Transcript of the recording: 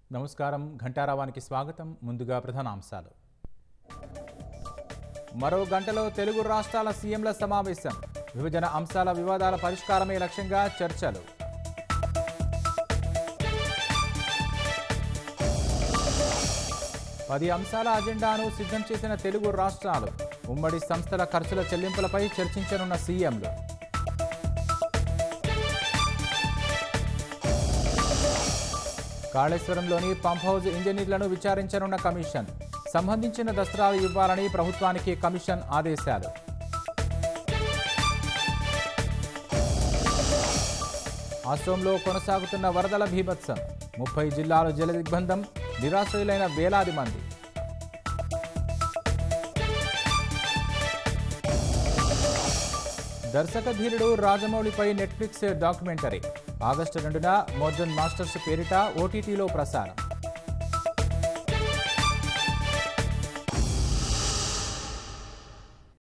నమస్కారం ఘంటారావానికి స్వాగతం ముందుగా ప్రధానాంశాలు మరో గంటలో తెలుగు రాష్ట్రాల సీఎంల సమావేశం విభజన అంశాల వివాదాల పరిష్కారమే లక్ష్యంగా చర్చలు పది అంశాల అజెండాను సిద్ధం చేసిన తెలుగు రాష్ట్రాలు ఉమ్మడి సంస్థల ఖర్చుల చెల్లింపులపై చర్చించనున్న సీఎంలు కాళేశ్వరంలోని పంప్ హౌస్ ఇంజనీర్లను విచారించనున్న కమిషన్ సంబంధించిన దస్త్రాలు ఇవ్వాలని ప్రభుత్వానికి కమిషన్ ఆదేశాలు అసోంలో కొనసాగుతున్న వరదల భీభత్సం ముప్పై జిల్లాలు జల దిగ్బంధం నిరాశ్రయులైన వేలాది మంది దర్శక ధీరుడు రాజమౌళిపై నెట్ఫ్లిక్స్ డాక్యుమెంటరీ ఆగస్టు రెండున మోడ్రన్ మాస్టర్స్ పేరిట ఓటీటీలో ప్రసారం